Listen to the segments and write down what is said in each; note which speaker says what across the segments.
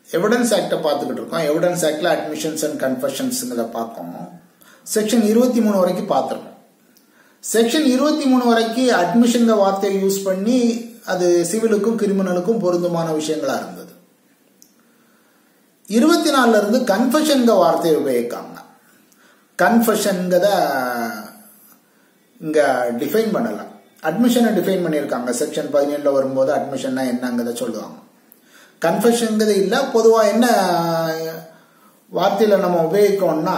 Speaker 1: Evidence ஆக்டை பார்த்துக்கிட்டு இருக்கோம் evidence ஆக்டில் அட்மிஷன்ஸ் அண்ட் கன்ஃபஷன்ஸுங்கிறத பார்க்கோம் செக்ஷன் இருபத்தி மூணு வரைக்கும் பார்த்துருக்கோம் செக்ஷன் இருபத்தி மூணு வரைக்கும் அட்மிஷன் வார்த்தையை யூஸ் பண்ணி அது சிவிலுக்கும் கிரிமினலுக்கும் பொருத்தமான விஷயங்களா இருந்தது இருபத்தி நாலுல இருந்து கன்ஃபஷன்க வார்த்தையை உபயோகிக்காங்க கன்ஃபஷன்கிறத இங்க டிஃபைன் பண்ணல அட்மிஷனை டிஃபைன் பண்ணியிருக்காங்க செக்ஷன் பதினேழுல வரும்போது அட்மிஷன்னா என்னங்கிறத சொல்லுவாங்க கன்ஃபஷன்கிறது இல்லை பொதுவாக என்ன வார்த்தையில் நம்ம உபயோகிக்கோம்னா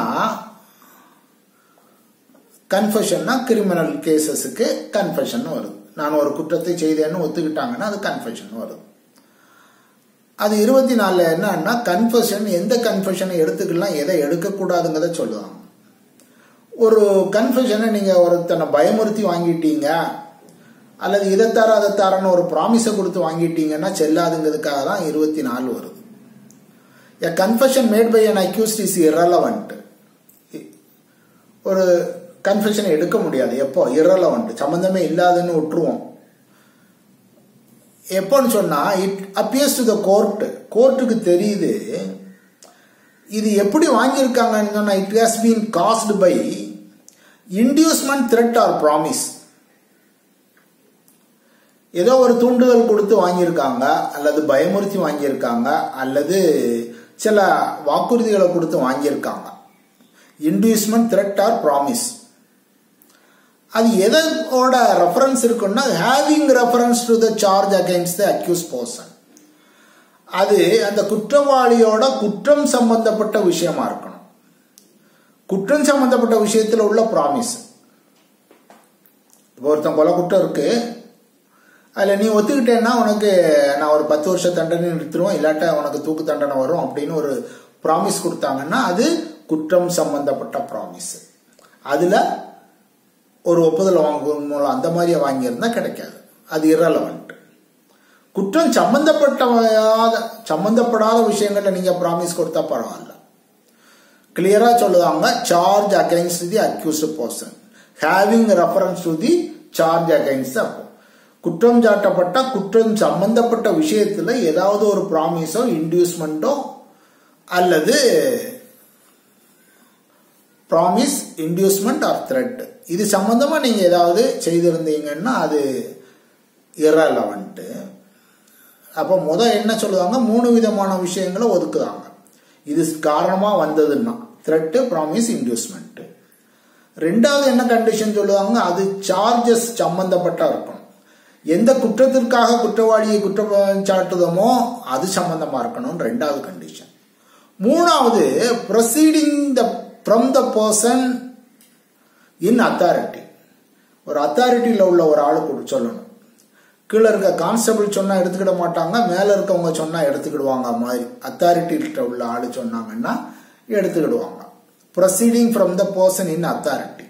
Speaker 1: கன்ஃபஷன்னா கிரிமினல் கேசஸுக்கு கன்ஃபஷன் வருது நான் ஒரு குற்றத்தை செய்தேன்னு ஒத்துக்கிட்டாங்கன்னா அது கன்ஃபஷன் வருது அது இருபத்தி நாலுல என்னன்னா கன்ஃபஷன் எந்த கன்ஃபஷனை எடுத்துக்கலாம் எதை எடுக்கக்கூடாதுங்கிறத சொல்லுவாங்க ஒரு கன்ஃபஷனை நீங்க ஒருத்தனை பயமுறுத்தி வாங்கிட்டீங்க அல்லது இதை தர அதை தரன்னு ஒரு ப்ராமிஸை கொடுத்து வாங்கிட்டீங்கன்னா செல்லாதுங்கிறதுக்காக தான் இருபத்தி நாலு வருது a confession made by an accused is irrelevant ஒரு கன்ஃபெஷனை எடுக்க முடியாது எப்போ இரலவன்ட் சம்பந்தமே இல்லாதுன்னு விட்டுருவோம் எப்போன்னு சொன்னா it appears to the court கோர்ட்டுக்கு தெரியுது இது எப்படி வாங்கியிருக்காங்கன்னு சொன்னா it has been caused by inducement threat or promise ஏதோ ஒரு தூண்டுதல் கொடுத்து வாங்கியிருக்காங்க அல்லது பயமுறுத்தி வாங்கியிருக்காங்க அல்லது சில வாக்குறுதிகளை கொடுத்து வாங்கியிருக்காங்க இன்டியூஸ்மெண்ட் த்ரெட் ஆர் ப்ராமிஸ் அது எதோட ரெஃபரன்ஸ் இருக்குன்னா having reference to the charge against the accused person அது அந்த குற்றவாளியோட குற்றம் சம்பந்தப்பட்ட விஷயமா இருக்கணும் குற்றம் சம்பந்தப்பட்ட விஷயத்துல உள்ள ப்ராமிஸ் ஒருத்தன் கொலை குற்றம் இருக்கு அதில் நீ ஒத்துக்கிட்டேன்னா உனக்கு நான் ஒரு பத்து வருஷம் தண்டனை நிறுத்துருவோம் இல்லாட்டா உனக்கு தூக்கு தண்டனை வரும் அப்படின்னு ஒரு ப்ராமிஸ் கொடுத்தாங்கன்னா அது குற்றம் சம்பந்தப்பட்ட ப்ராமிஸ் அதுல ஒரு ஒப்புதல் வாங்கும் மூலம் அந்த மாதிரியே வாங்கியிருந்தா கிடைக்காது அது இரலவெண்ட் குற்றம் சம்பந்தப்பட்ட சம்பந்தப்படாத விஷயங்கள்ல நீங்க ப்ராமிஸ் கொடுத்தா பரவாயில்ல கிளியரா சொல்லுவாங்க charge against the accused person having reference to the charge against குற்றம் சாட்டப்பட்ட குற்றம் சம்பந்தப்பட்ட விஷயத்துல ஏதாவது ஒரு ப்ராமிஸோ இன்டியூஸ்மெண்ட்டோ அல்லது ப்ராமிஸ் இன்டியூஸ்மெண்ட் ஆர் த்ரெட் இது சம்பந்தமா நீங்க ஏதாவது செய்திருந்தீங்கன்னா அது இரலவன்ட்டு அப்ப முத என்ன சொல்லுவாங்க மூணு விதமான விஷயங்களை ஒதுக்குறாங்க இது காரணமா வந்ததுன்னா த்ரெட் ப்ராமிஸ் இன்டியூஸ்மெண்ட் ரெண்டாவது என்ன கண்டிஷன் சொல்லுவாங்க அது சார்ஜஸ் சம்பந்தப்பட்டா இருக்கணும் எந்த குற்றத்திற்காக குற்றவாளியை குற்றம் சாட்டுதமோ அது சம்பந்தமா இருக்கணும் ரெண்டாவது கண்டிஷன் மூணாவது proceeding the from the person in authority ஒரு அத்தாரிட்டியில் உள்ள ஒரு ஆளு கூட சொல்லணும் கீழே இருக்க கான்ஸ்டபிள் சொன்னா எடுத்துக்கிட மாட்டாங்க மேல இருக்கவங்க சொன்னா எடுத்துக்கிடுவாங்க மாதிரி அத்தாரிட்டிகிட்ட உள்ள ஆளு சொன்னாங்கன்னா எடுத்துக்கிடுவாங்க proceeding from the person in authority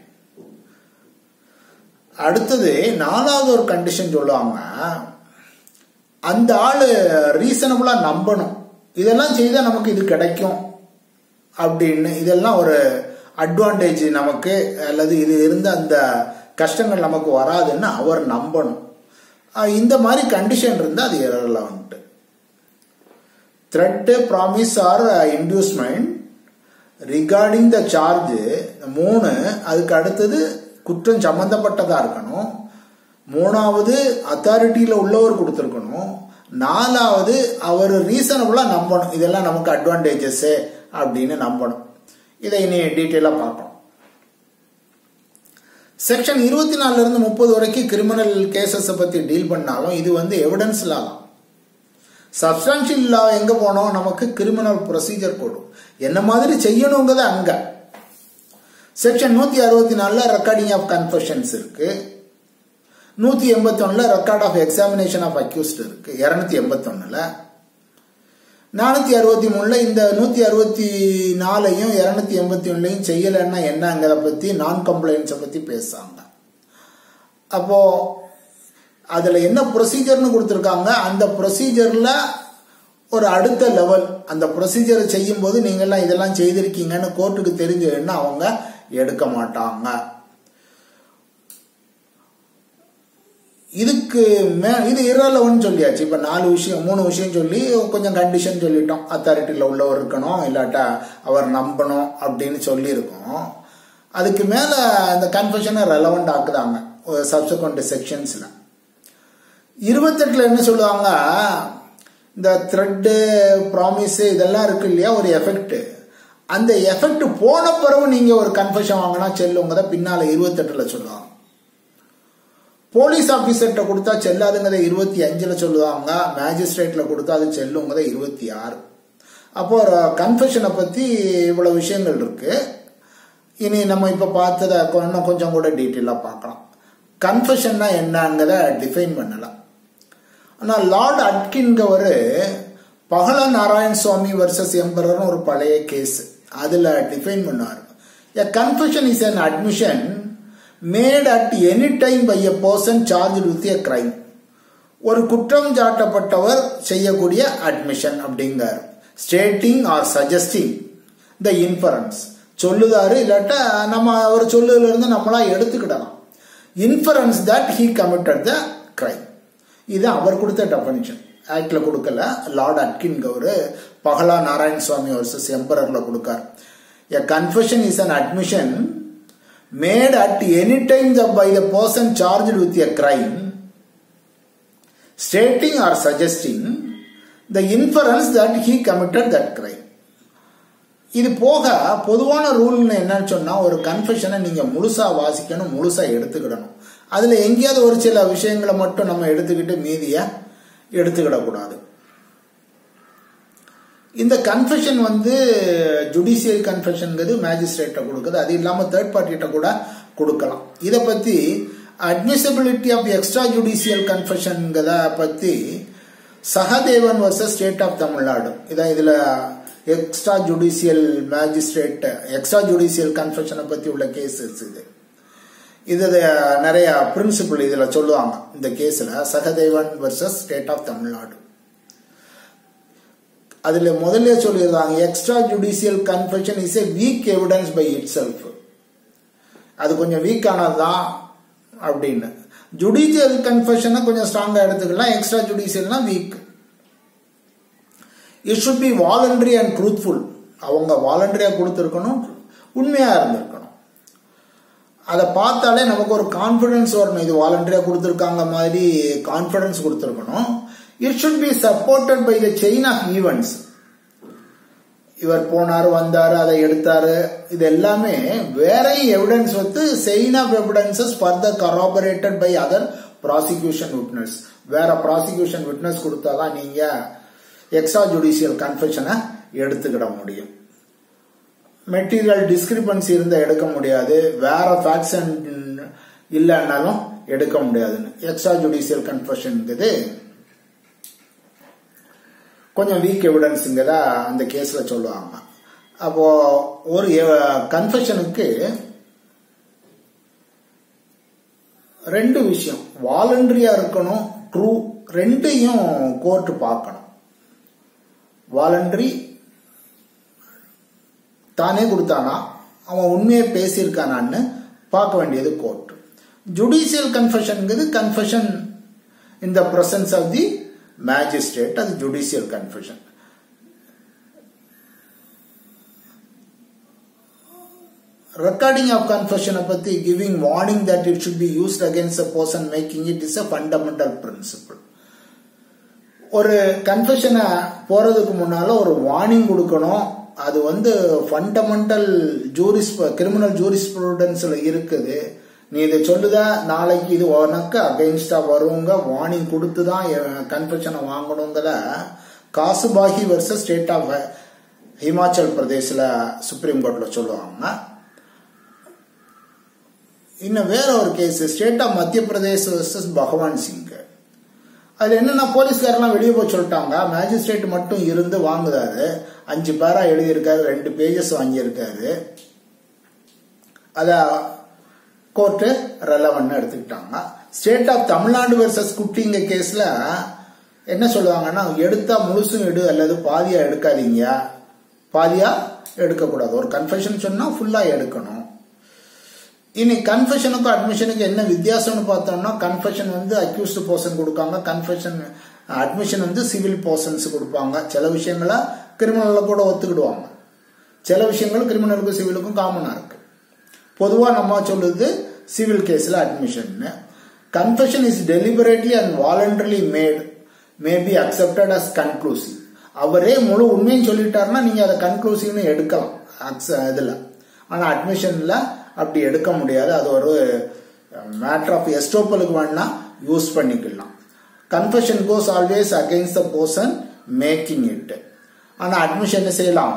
Speaker 1: அடுத்தது நாலாவது ஒரு கண்டிஷன் சொல்லுவாங்க அந்த ஆளு ரீசனபிளா நம்பணும் இதெல்லாம் செய்தா நமக்கு இது கிடைக்கும் அப்படின்னு இதெல்லாம் ஒரு அட்வான்டேஜ் நமக்கு அல்லது இது இருந்த அந்த கஷ்டங்கள் நமக்கு வராதுன்னு அவர் நம்பணும் இந்த மாதிரி கண்டிஷன் இருந்தால் அது irrelevant threat promise or inducement regarding the charge மூணு அதுக்கு அடுத்தது குற்றம் சம்பந்தப்பட்டதா இருக்கணும் மூணாவது அத்தாரிட்டியில உள்ளவர் கொடுத்துருக்கணும் நாலாவது அவர் ரீசனபிளா நம்பணும் இதெல்லாம் நமக்கு அட்வான்டேஜஸ் அப்படின்னு நம்பணும் இதை இனி டீட்டெயிலா பார்ப்போம் செக்ஷன் இருபத்தி நாலுல இருந்து முப்பது வரைக்கும் கிரிமினல் கேசஸ் பத்தி டீல் பண்ணாலும் இது வந்து எவிடன்ஸ் லா தான் சப்ஸ்டான்ஷியல் லா எங்க போனோம் நமக்கு கிரிமினல் ப்ரொசீஜர் கோடு என்ன மாதிரி செய்யணுங்கிறது அங்க செக்ஷன் நூத்தி அறுபத்தி நாலுல ரெக்கார்டிங் ஆஃப் கன்ஃபஷன்ஸ் இருக்கு நூத்தி எண்பத்தி ஒண்ணுல record of examination of accused இருக்கு இருநூத்தி எண்பத்தி ஒண்ணுல நானூத்தி அறுபத்தி மூணுல இந்த நூத்தி அறுபத்தி நாலையும் இருநூத்தி எண்பத்தி ஒண்ணுலையும் செய்யலைன்னா என்னங்கிறத பத்தி நான் கம்ப்ளைண்ட்ஸை பத்தி பேசுறாங்க அப்போ அதுல என்ன ப்ரொசீஜர்னு கொடுத்துருக்காங்க அந்த ப்ரொசீஜர்ல ஒரு அடுத்த லெவல் அந்த ப்ரொசீஜரை செய்யும் போது நீங்கெல்லாம் இதெல்லாம் செய்திருக்கீங்கன்னு கோர்ட்டுக்கு தெரிஞ்சதுன்னா அவங்க எடுக்க மாட்டாங்க இதுக்கு மே இது இரலவன் சொல்லியாச்சு இப்போ நாலு விஷயம் மூணு விஷயம் சொல்லி கொஞ்சம் கண்டிஷன் சொல்லிட்டோம் அத்தாரிட்டியில் உள்ளவர் இருக்கணும் இல்லாட்டா அவர் நம்பணும் அப்படின்னு சொல்லியிருக்கோம் அதுக்கு மேலே அந்த கன்ஃபெஷனை ரெலவெண்ட் ஆக்குதாங்க சப்சிக்வெண்ட் செக்ஷன்ஸில் இருபத்தெட்டில் என்ன சொல்லுவாங்க இந்த த்ரெட்டு ப்ராமிஸு இதெல்லாம் இருக்கு இல்லையா ஒரு எஃபெக்ட் அந்த எஃபெக்ட் போன பிறகு நீங்கள் ஒரு கன்ஃபெஷன் வாங்கினா செல்லுங்க பின்னால் இருபத்தெட்டில் சொல்லுவாங்க போலீஸ் ஆஃபீஸர்கிட்ட கொடுத்தா செல்லாதுங்கிறத இருபத்தி அஞ்சில் சொல்லுவாங்க மேஜிஸ்ட்ரேட்டில் கொடுத்தா அது செல்லுங்கிறத இருபத்தி ஆறு அப்போ ஒரு கன்ஃபெஷனை பற்றி இவ்வளோ விஷயங்கள் இருக்கு இனி நம்ம இப்போ பார்த்ததை இன்னும் கொஞ்சம் கூட டீட்டெயிலாக பார்க்கலாம் கன்ஃபெஷன்னா என்னங்கிறத டிஃபைன் பண்ணலாம் ஆனால் லார்ட் அட்கின்கவர் பகல நாராயண் சுவாமி வர்சஸ் எம்பரர்னு ஒரு பழைய கேஸ் அதில் டிஃபைன் பண்ணார் a confession is an admission made at any time by a person charged with a crime ஒரு குற்றம் சாட்டப்பட்டவர் செய்யக்கூடிய அட்மிஷன் அப்படிங்கார் stating or suggesting the inference சொல்லுதாரு இல்லாட்ட நம்ம அவர் சொல்லுதுல இருந்து நம்மளா எடுத்துக்கிடலாம் inference that he committed the crime இது அவர் கொடுத்த டெஃபனிஷன் ஆக்ட்ல கொடுக்கல லார்ட் அட்கின் கவர் பகலா நாராயண சுவாமி வர்சஸ் எம்பரர்ல கொடுக்கார் a confession is an admission made at any time by the person charged with a crime, stating or suggesting the inference that he committed that crime. இது போக பொதுவான ரூல்னு என்னன்னு சொன்னா ஒரு கன்ஃபெஷனை நீங்க முழுசா வாசிக்கணும் முழுசா எடுத்துக்கிடணும் அதுல எங்கேயாவது ஒரு சில விஷயங்களை மட்டும் நம்ம எடுத்துக்கிட்டு மீதிய எடுத்துக்கிடக்கூடாது இந்த கன்ஃபெஷன் வந்து ஜுடிஷியல் கன்ஃபெஷன்ங்கிறது மேஜிஸ்ட்ரேட்டை கொடுக்குது அது இல்லாமல் தேர்ட் பார்ட்டிகிட்ட கூட கொடுக்கலாம் இதை பற்றி அட்மிசபிலிட்டி ஆஃப் எக்ஸ்ட்ரா ஜுடிஷியல் கன்ஃபெஷன்கிறத பற்றி Sahadevan versus state of Tamil Nadu இதான் இதில் extra judicial magistrate extra judicial கன்ஃபெஷனை பற்றி உள்ள கேசஸ் இது இது நிறைய பிரின்சிபிள் இதில் சொல்லுவாங்க இந்த கேஸில் Sahadevan versus state of Tamil Nadu அதுல முதல்ல சொல்லியிருந்தாங்க extra judicial confession is a weak evidence by itself அது கொஞ்சம் வீக் ஆனதுதான் அப்படின்னு ஜுடிஷியல் கன்ஃபெஷனை கொஞ்சம் ஸ்ட்ராங்கா எடுத்துக்கலாம் எக்ஸ்ட்ரா ஜுடிஷியல்னா weak it should be voluntary and truthful அவங்க வாலண்டரியா கொடுத்துருக்கணும் உண்மையா இருந்திருக்கணும் அதை பார்த்தாலே நமக்கு ஒரு கான்ஃபிடன்ஸ் வரணும் இது வாலண்டரியா கொடுத்துருக்காங்க மாதிரி கான்ஃபிடன்ஸ் கொடுத்துருக்கணும் it should be supported by the chain of events இவர் போனார் வந்தாரு அதை எடுத்தாரு இது எல்லாமே வேற எவிடன்ஸ் வந்து chain of evidences further corroborated by other prosecution witness வேற ப்ராசிக்யூஷன் விட்னஸ் கொடுத்தாதான் நீங்க எக்ஸ்ட்ரா ஜுடிஷியல் கன்ஃபெஷனை எடுத்துக்கிட முடியும் மெட்டீரியல் டிஸ்கிரிபன்சி இருந்தா எடுக்க முடியாது வேற ஃபேக்ட்ஸ் இல்லைன்னாலும் எடுக்க முடியாதுன்னு எக்ஸ்ட்ரா ஜுடிஷியல் கன்ஃபெஷன்ங்கிறது கொஞ்சம் வீக் எவிடன்ஸுங்கிறத அந்த கேஸ்ல சொல்லுவாங்க அப்போ ஒரு கன்ஃபெஷனுக்கு ரெண்டு விஷயம் வாலண்டரியா இருக்கணும் ட்ரூ ரெண்டையும் கோர்ட் பார்க்கணும் வாலண்டரி தானே கொடுத்தானா அவன் உண்மையை பேசியிருக்கானான்னு பார்க்க வேண்டியது கோர்ட் ஜுடிஷியல் கன்ஃபெஷன்ங்கிறது confession in the presence of the magistrate அது ஜுடிஷியல் கன்ஃபெஷன் ரெக்கார்டிங் ஆஃப் கன்ஃபெஷனை பத்தி giving warning that it should be used against a person making it is a fundamental principle ஒரு கன்ஃபெஷனை போறதுக்கு முன்னால ஒரு வார்னிங் கொடுக்கணும் அது வந்து ஃபண்டமெண்டல் ஜூரிஸ் கிரிமினல் ஜூரிஸ்ப்ரூடன்ஸ்ல இருக்குது நீ இதை சொல்லுதா நாளைக்கு இது உனக்கு அகைன்ஸ்டா வருவங்க வார்னிங் கொடுத்து தான் கன்ஃபெஷனை வாங்கணுங்கிற காசுபாகி versus state of Himachal பிரதேசில் supreme கோர்ட்ல சொல்லுவாங்க இன்னும் வேற ஒரு கேஸ் ஸ்டேட் ஆஃப் மத்திய பிரதேஷ் வர்சஸ் பகவான் சிங் அது என்னன்னா போலீஸ்காரெல்லாம் வெளியே போய் சொல்லிட்டாங்க மேஜிஸ்ட்ரேட் மட்டும் இருந்து வாங்குதாரு அஞ்சு பேரா எழுதியிருக்காரு ரெண்டு பேஜஸ் வாங்கியிருக்காரு அத கோர்ட்டு ரெலவன் எடுத்துக்கிட்டாங்க ஸ்டேட் ஆஃப் தமிழ்நாடு வர்சஸ் குட்டிங்க கேஸ்ல என்ன சொல்லுவாங்கன்னா எடுத்தா முழுசும் எடு அல்லது பாதியா எடுக்காதீங்க பாதியா எடுக்கக்கூடாது ஒரு கன்ஃபெஷன் சொன்னா ஃபுல்லா எடுக்கணும் இனி கன்ஃபெஷனுக்கும் அட்மிஷனுக்கு என்ன வித்தியாசம்னு பார்த்தோம்னா கன்ஃபெஷன் வந்து அக்யூஸ்டு பர்சன் கொடுக்காங்க கன்ஃபெஷன் அட்மிஷன் வந்து சிவில் பர்சன்ஸ் கொடுப்பாங்க சில விஷயங்களை கிரிமினலில் கூட ஒத்துக்கிடுவாங்க சில விஷயங்கள் கிரிமினலுக்கும் சிவிலுக்கும் காமனாக இருக்கு பொதுவாக நம்ம சொல்லுது சிவில் கேஸில் admission confession is deliberately and voluntarily made may be accepted as conclusive அவரே முழு உண்மையும் சொல்லிட்டாருன்னா நீங்கள் அதை கன்க்ளூசிவ்னு எடுக்கலாம் இதில் ஆனால் அட்மிஷனில் அப்படி எடுக்க முடியாது அது ஒரு மேட்ரு ஆஃப் எஸ்டோப்பலுக்கு வேணா யூஸ் பண்ணிக்கலாம் confession goes always against the person making it ஆனால் அட்மிஷன் செய்யலாம்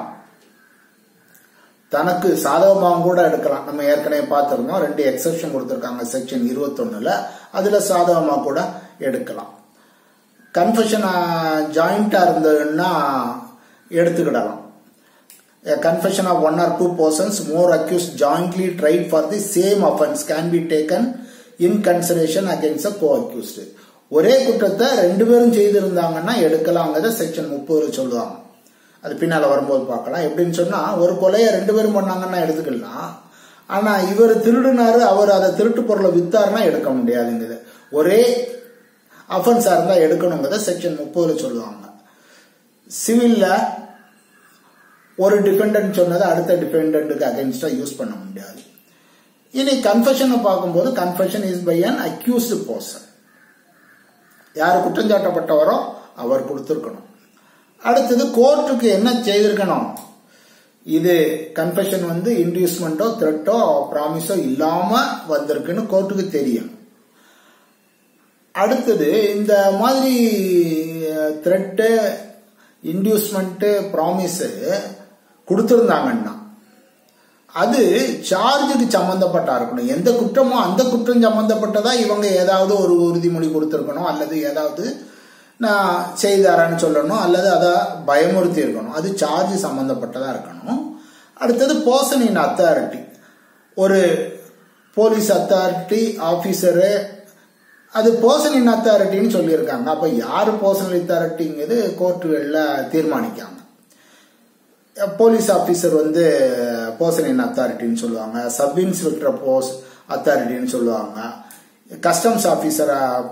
Speaker 1: தனக்கு சாதகமாக கூட எடுக்கலாம் நம்ம ஏற்கனவே பார்த்துருந்தோம் ரெண்டு எக்ஸப்ஷன் கொடுத்துருக்காங்க செக்ஷன் இருபத்தொன்னுல அதுல சாதகமாக கூட எடுக்கலாம் கன்ஃபெஷன் ஜாயிண்டா இருந்ததுன்னா எடுத்துக்கிடலாம் A confession of one or two persons more accused jointly tried for the same offense can be taken in consideration against the co-accused. ஒரே குற்றத்தை ரெண்டு பேரும் செய்திருந்தாங்கன்னா எடுக்கலாங்கிறத செக்ஷன் முப்பதுல சொல்லுவாங்க அது பின்னால வரும்போது பார்க்கலாம் எப்படின்னு சொன்னா ஒரு கொலையை ரெண்டு பேரும் பண்ணாங்கன்னா எடுத்துக்கலாம் ஆனா இவர் திருடுனாரு அவர் அதை திருட்டு பொருளை வித்தாருன்னா எடுக்க முடியாதுங்குது ஒரே அஃபென்ஸா இருந்தா எடுக்கணுங்கிறத செக்ஷன் முப்பதுல சொல்லுவாங்க சிவில்ல ஒரு டிபெண்டன்ட் சொன்னதை அடுத்த டிபெண்டன்ட்டுக்கு அகைன்ஸ்டா யூஸ் பண்ண முடியாது இனி கன்ஃபெஷனை பார்க்கும்போது confession is by an accused person யார் குற்றஞ்சாட்டப்பட்டவரோ அவர் கொடுத்துருக்கணும் அடுத்தது கோர்ட்டுக்கு என்ன செய்திருக்கணும் இது கன்ஃபெஷன் வந்து இன்டியூஸ்மெண்ட்டோ த்ரெட்டோ ப்ராமிஸோ இல்லாம வந்திருக்குன்னு கோர்ட்டுக்கு தெரியும் அடுத்தது இந்த மாதிரி த்ரெட்டு இன்டியூஸ்மெண்ட்டு ப்ராமிஸு கொடுத்துருந்தாங்கன்னா அது சார்ஜுக்கு சம்பந்தப்பட்டா இருக்கணும் எந்த குற்றமோ அந்த குற்றம் சம்பந்தப்பட்டதா இவங்க ஏதாவது ஒரு உறுதிமொழி கொடுத்துருக்கணும் அல்லது ஏதாவது நான் செய்தாரான்னு சொல்லணும் அல்லது அதை பயமுறுத்தி இருக்கணும் அது சார்ஜ் சம்பந்தப்பட்டதா இருக்கணும் அடுத்தது பர்சன் இன் அத்தாரிட்டி ஒரு போலீஸ் அத்தாரிட்டி ஆபீசரு அது பர்சன் இன் அத்தாரிட்டின்னு சொல்லியிருக்காங்க அப்ப யார் பர்சனல் அத்தாரிட்டிங்கிறது கோர்ட்டுகளில் தீர்மானிக்காங்க போலீஸ் ஆபீசர் வந்து பர்சன் இன் அத்தாரிட்டின்னு சொல்லுவாங்க சப் இன்ஸ்பெக்டர் போஸ் அத்தாரிட்டின்னு சொல்லுவாங்க கஸ்டம்ஸ் ஆபீசர்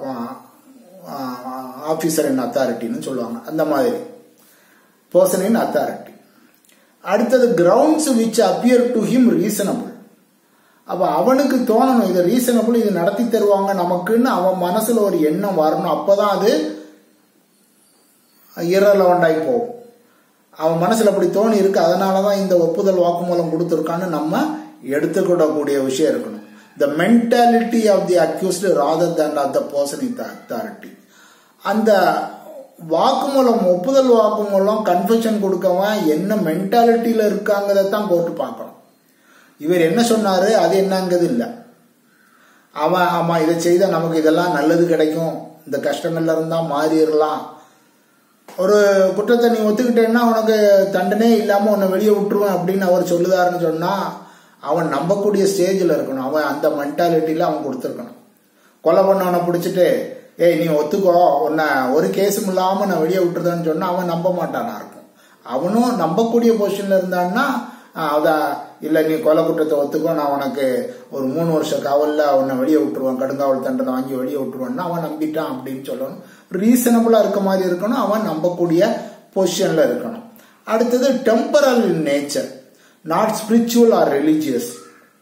Speaker 1: ஆபீசர் இன் அத்தாரிட்டின்னு சொல்லுவாங்க அந்த மாதிரி பர்சன் இன் அத்தாரிட்டி அடுத்தது grounds which appear to him reasonable அப்ப அவனுக்கு தோணணும் இது ரீசனபிள் இது நடத்தி தருவாங்க நமக்குன்னு அவன் மனசுல ஒரு எண்ணம் வரணும் அப்பதான் அது இரலவெண்ட் ஆகி போகும் அவன் மனசுல அப்படி தோணி இருக்கு அதனாலதான் இந்த ஒப்புதல் வாக்குமூலம் கொடுத்துருக்கான்னு நம்ம எடுத்துக்கிடக்கூடிய விஷயம் இருக்கணும் the mentality of the accused rather than of the person in authority அந்த வாக்குமூலம் ஒப்புதல் வாக்குமூலம் கன்ஃபெஷன் கொடுக்கவன் என்ன மென்டாலிட்டியில இருக்காங்கிறதான் போட்டு பார்க்கணும் இவர் என்ன சொன்னாரு அது என்னங்கிறது இல்லை அவன் ஆமா இதை செய்தா நமக்கு இதெல்லாம் நல்லது கிடைக்கும் இந்த கஷ்டங்கள்ல இருந்தா மாறிடலாம் ஒரு குற்றத்தை நீ ஒத்துக்கிட்டேன்னா உனக்கு தண்டனே இல்லாம உன்னை வெளியே விட்டுருவேன் அப்படின்னு அவர் சொல்லுதாருன்னு சொன்னா அவன் நம்பக்கூடிய ஸ்டேஜில் இருக்கணும் அவன் அந்த மென்டாலிட்டியில அவன் கொடுத்துருக்கணும் கொலை பண்ணவனை பிடிச்சிட்டு ஏய் நீ ஒத்துக்கோ உன்னை ஒரு கேஸும் இல்லாம நான் வெளியே விட்டுருதேன்னு சொன்னா அவன் நம்ப மாட்டானா இருக்கும் அவனும் நம்பக்கூடிய பொசிஷன்ல இருந்தான்னா அத இல்ல நீ கொலை குற்றத்தை ஒத்துக்கோ நான் உனக்கு ஒரு மூணு வருஷ காவல்ல உன்னை வெளியே விட்டுருவேன் கடுங்காவல் தண்டனை வாங்கி வெளியே விட்டுருவேன்னா அவன் நம்பிட்டான் அப்படின்னு சொல்லணும் ரீசனபிளா இருக்க மாதிரி இருக்கணும் அவன் நம்பக்கூடிய பொசிஷன்ல இருக்கணும் அடுத்தது temporal nature not spiritual or religious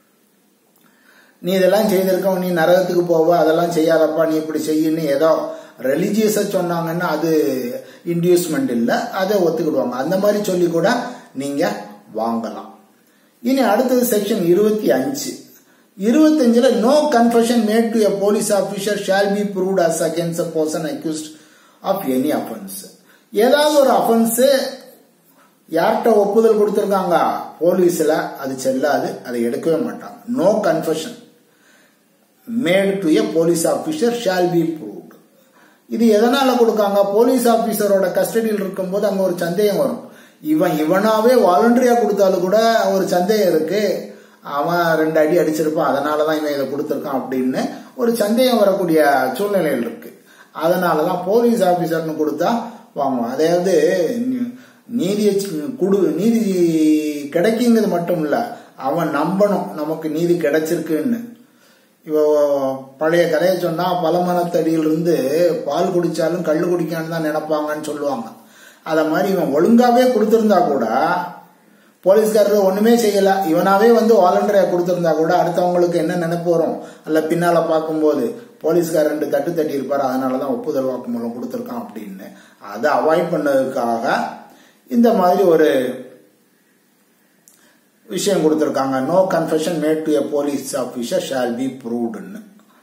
Speaker 1: நீ இதெல்லாம் செய்திருக்க நீ நரகத்துக்கு போவ அதெல்லாம் செய்யாதப்பா நீ இப்படி செய்யன்னு ஏதோ ரிலீஜியஸா சொன்னாங்கன்னா அது இன்டியூஸ்மெண்ட் இல்லை அதை ஒத்துக்கிடுவாங்க அந்த மாதிரி சொல்லி கூட நீங்க வாங்கலாம் இனி அடுத்தது செக்ஷன் இருபத்தி அஞ்சு இருபத்தஞ்சுல no confession made to a police officer shall be proved as against a person accused of any offence ஏதாவது ஒரு அஃபென்ஸ் யார்கிட்ட ஒப்புதல் கொடுத்திருக்காங்க போலீஸ்ல அது செல்லாது அதை எடுக்கவே மாட்டாங்க no confession made to a police officer shall be proved இது எதனால கொடுக்காங்க போலீஸ் ஆபீசரோட கஸ்டடியில் இருக்கும்போது அங்க ஒரு சந்தேகம் வரும் இவன் இவனாவே வாலண்டரியா கொடுத்தாலும் கூட ஒரு சந்தேகம் இருக்கு அவன் ரெண்டு அடி அடிச்சிருப்பான் அதனாலதான் இவன் இதை கொடுத்துருக்கான் அப்படின்னு ஒரு சந்தேகம் வரக்கூடிய சூழ்நிலையில் இருக்கு அதனாலதான் போலீஸ் ஆபீசர்னு கொடுத்தா வாங்குவோம் அதாவது நீதியை குடு நீதி கிடைக்குங்கிறது மட்டும் இல்ல அவன் நம்பணும் நமக்கு நீதி கிடைச்சிருக்குன்னு இவ பழைய கதையை சொன்னா பலமனத்தடியிலிருந்து பால் குடிச்சாலும் கள்ளு குடிக்கான்னு தான் நினைப்பாங்கன்னு சொல்லுவாங்க அத மாதிரி இவன் ஒழுங்காவே கொடுத்திருந்தா கூட போலீஸ்காரர் ஒண்ணுமே செய்யல இவனாவே வந்து வாலண்டரியா கொடுத்திருந்தா கூட அடுத்தவங்களுக்கு என்ன நினைப்பு வரும் அல்ல பின்னால பார்க்கும்போது போலீஸ்கார் ரெண்டு தட்டு தட்டி இருப்பாரு அதனாலதான் ஒப்புதல் வாக்குமூலம் கொடுத்திருக்கான் அப்படின்னு அதை அவாய்ட் பண்ணதுக்காக இந்த மாதிரி ஒரு விஷயம் கொடுத்திருக்காங்க no confession made to a police officer shall be ப்ரூவ்டுன்னு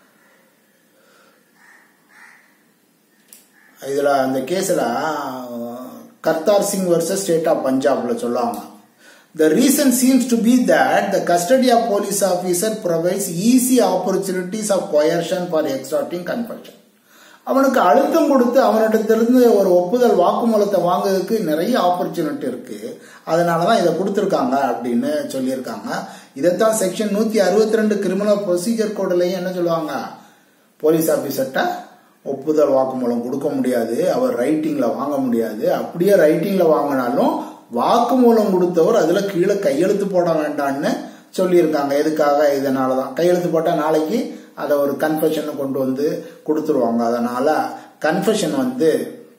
Speaker 1: இதுல அந்த கேஸ்ல Kartar Singh versus state of பஞ்சாப்ல சொல்லுவாங்க The reason seems to be that the custody of police officer provides easy opportunities of coercion for extorting confession. அவனுக்கு அழுத்தம் கொடுத்து அவனிடத்திலிருந்து ஒரு ஒப்புதல் வாக்குமூலத்தை வாங்குறதுக்கு நிறைய ஆப்பர்ச்சுனிட்டி இருக்கு அதனாலதான் இதை கொடுத்துருக்காங்க அப்படின்னு சொல்லியிருக்காங்க இதைத்தான் செக்ஷன் நூத்தி அறுபத்தி ரெண்டு கிரிமினல் ப்ரொசீஜர் கோட்லயும் என்ன சொல்லுவாங்க போலீஸ் ஆபீசர்கிட்ட ஒப்புதல் வாக்குமூலம் கொடுக்க முடியாது அவர் ரைட்டிங்ல வாங்க முடியாது அப்படியே ரைட்டிங்ல வாங்கினாலும் வாக்குமூலம் கொடுத்தவர் அதுல கீழே கையெழுத்து போட வேண்டாம்னு சொல்லியிருக்காங்க எதுக்காக இதனாலதான் கையெழுத்து போட்டா நாளைக்கு அதை ஒரு கன்ஃபெஷன் கொண்டு வந்து கொடுத்துருவாங்க அதனால கன்ஃபெஷன் வந்து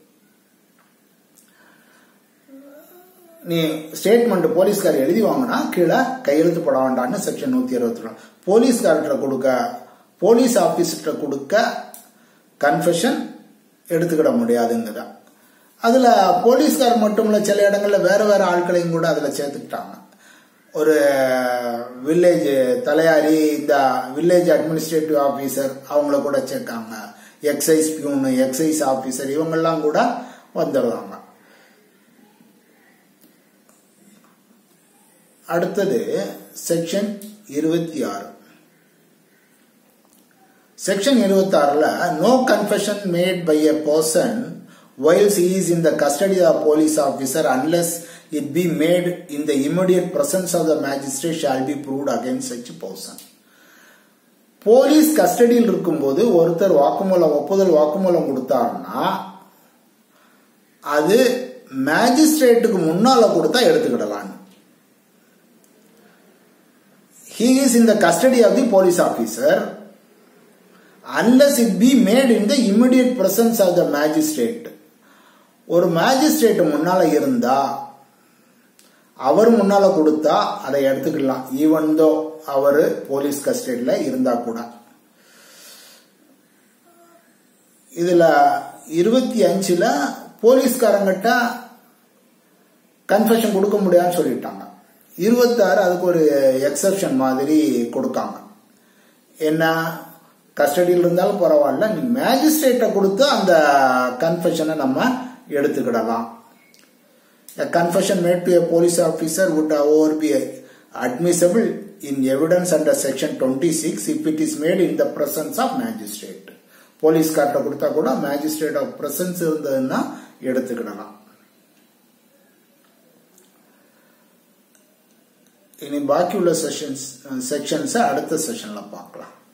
Speaker 1: நீ ஸ்டேட்மெண்ட் போலீஸ்கார் எழுதி வாங்கினா கீழே கையெழுத்து போட வேண்டாம்னு செக்ஷன் நூத்தி அறுபத்தி ரெண்டு போலீஸ்கார்கிட்ட கொடுக்க போலீஸ் ஆபீஸ்கிட்ட கொடுக்க கன்ஃபெஷன் எடுத்துக்கிட முடியாதுங்குதா அதுல போலீஸ்கார் மட்டும் இல்ல சில இடங்கள்ல வேற வேற ஆட்களையும் கூட அதுல சேர்த்துக்கிட்டாங்க ஒரு வில்லேஜ் தலையாரி இந்த வில்லேஜ் அட்மினிஸ்ட்ரேட்டிவ் ஆபீசர் அவங்கள கூட சேர்க்காங்க எக்ஸைஸ் பியூனு எக்ஸைஸ் ஆபீசர் இவங்கெல்லாம் கூட வந்துடுவாங்க அடுத்தது செக்ஷன் இருபத்தி ஆறு செக்ஷன் இருபத்தி ஆறுல no confession made by a person whilst he is in the custody of police officer unless it be made in the immediate presence of the magistrate shall be proved against such person. Police கஸ்டடியில் இருக்கும்போது ஒருத்தர் வாக்குமூலம் ஒப்புதல் வாக்குமூலம் கொடுத்தாருன்னா அது மேஜிஸ்ட்ரேட்டுக்கு முன்னால கொடுத்தா எடுத்துக்கிடலாம் he is in the custody of the police officer unless it be made in the immediate presence of the magistrate ஒரு மேஜிஸ்ட்ரேட் முன்னால இருந்தா அவர் முன்னால கொடுத்தா அதை எடுத்துக்கலாம் ஈவன் தோ அவரு போலீஸ் கஸ்டடியில இருந்தா கூட இதுல இருபத்தி அஞ்சுல போலீஸ்காரங்கிட்ட கன்ஃபெஷன் கொடுக்க முடியாதுன்னு சொல்லிட்டாங்க இருபத்தாறு அதுக்கு ஒரு எக்ஸப்ஷன் மாதிரி கொடுக்காங்க என்ன கஸ்டடியில் இருந்தாலும் பரவாயில்ல நீ மேஜிஸ்ட்ரேட்டை கொடுத்து அந்த கன்ஃபெஷனை நம்ம எடுத்துக்கிடலாம் A confession made to a police officer would however be admissible in evidence under section 26 if it is made in the presence of magistrate. Police கார்ட்ட கொடுத்தா கூட மேஜிஸ்ட்ரேட் ஆஃப் பிரசன்ஸ் இருந்ததுன்னா எடுத்துக்கிடலாம் இனி பாக்கி உள்ள செஷன்ஸ் செக்ஷன்ஸை அடுத்த செஷன்ல பார்க்கலாம்